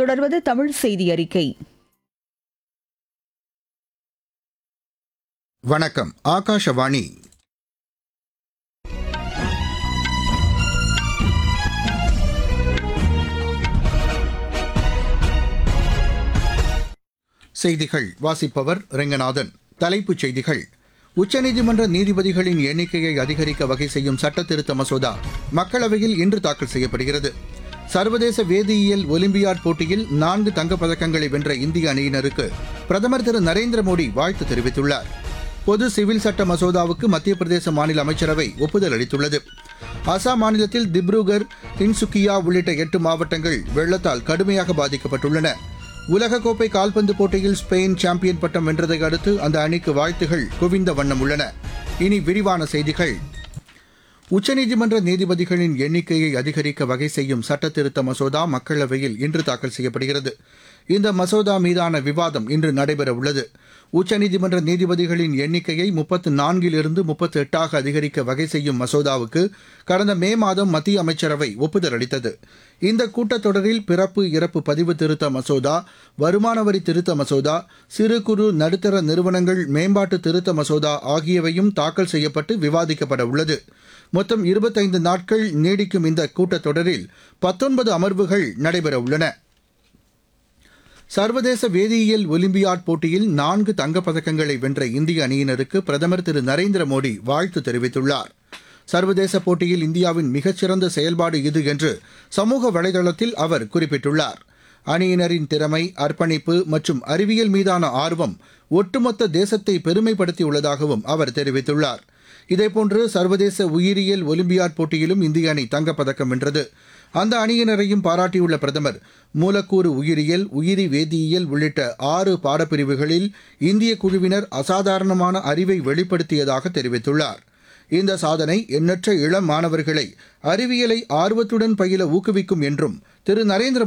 தொடர்வது தமிழ் செய்தி அறிக்கை வணக்கம் ஆகாஷவாணி செய்திகள் வாசிப்பவர் ரெங்கநாதன் தலைப்புச் செய்திகள் உச்சநீதிமன்ற நீதிபதிகளின் எண்ணிக்கையை அதிகரிக்க வகை செய்யும் சட்ட திருத்த மசோதா மக்களவையில் இன்று தாக்கல் செய்யப்படுகிறது சர்வதேச வேதியியல் ஒலிம்பியாட் போட்டியில் நான்கு தங்கப் பதக்கங்களை வென்ற இந்திய அணியினருக்கு பிரதமர் திரு நரேந்திர மோடி வாழ்த்து தெரிவித்துள்ளார் பொது சிவில் சட்ட மசோதாவுக்கு மத்திய பிரதேச மாநில அமைச்சரவை ஒப்புதல் அளித்துள்ளது அசாம் மாநிலத்தில் திப்ருகர் தின்சுக்கியா உள்ளிட்ட எட்டு மாவட்டங்கள் வெள்ளத்தால் கடுமையாக பாதிக்கப்பட்டுள்ளன உலகக்கோப்பை கால்பந்து போட்டியில் ஸ்பெயின் சாம்பியன் பட்டம் வென்றதை அடுத்து அந்த அணிக்கு வாழ்த்துகள் குவிந்த வண்ணம் உள்ளன இனி விரிவான செய்திகள் உச்சநீதிமன்ற நீதிபதிகளின் எண்ணிக்கையை அதிகரிக்க வகை செய்யும் சட்ட திருத்த மசோதா மக்களவையில் இன்று தாக்கல் செய்யப்படுகிறது இந்த மசோதா மீதான விவாதம் இன்று நடைபெற உள்ளது உச்சநீதிமன்ற நீதிபதிகளின் எண்ணிக்கையை முப்பத்து நான்கிலிருந்து முப்பத்து எட்டாக அதிகரிக்க வகை செய்யும் மசோதாவுக்கு கடந்த மே மாதம் மத்திய அமைச்சரவை ஒப்புதல் அளித்தது இந்த கூட்டத்தொடரில் பிறப்பு இறப்பு பதிவு திருத்த மசோதா வருமான வரி திருத்த மசோதா சிறு குறு நடுத்தர நிறுவனங்கள் மேம்பாட்டு திருத்த மசோதா ஆகியவையும் தாக்கல் செய்யப்பட்டு விவாதிக்கப்பட உள்ளது மொத்தம் இருபத்தைந்து நாட்கள் நீடிக்கும் இந்த கூட்டத்தொடரில் பத்தொன்பது அமர்வுகள் நடைபெற உள்ளன சர்வதேச வேதியியல் ஒலிம்பியாட் போட்டியில் நான்கு தங்கப் பதக்கங்களை வென்ற இந்திய அணியினருக்கு பிரதமர் திரு நரேந்திர மோடி வாழ்த்து தெரிவித்துள்ளார் சர்வதேச போட்டியில் இந்தியாவின் மிகச்சிறந்த செயல்பாடு இது என்று சமூக வலைதளத்தில் அவர் குறிப்பிட்டுள்ளார் அணியினரின் திறமை அர்ப்பணிப்பு மற்றும் அறிவியல் மீதான ஆர்வம் ஒட்டுமொத்த தேசத்தை பெருமைப்படுத்தியுள்ளதாகவும் அவர் தெரிவித்துள்ளார் இதேபோன்று சர்வதேச உயிரியல் ஒலிம்பியாட் போட்டியிலும் இந்திய அணி தங்கப்பதக்கம் வென்றது அந்த அணியினரையும் பாராட்டியுள்ள பிரதமர் மூலக்கூறு உயிரியல் உயிரி வேதியியல் உள்ளிட்ட ஆறு பாடப்பிரிவுகளில் இந்திய குழுவினர் அசாதாரணமான அறிவை வெளிப்படுத்தியதாக தெரிவித்துள்ளார் இந்த சாதனை எண்ணற்ற இளம் மாணவர்களை அறிவியலை ஆர்வத்துடன் பயில ஊக்குவிக்கும் என்றும் திரு நரேந்திர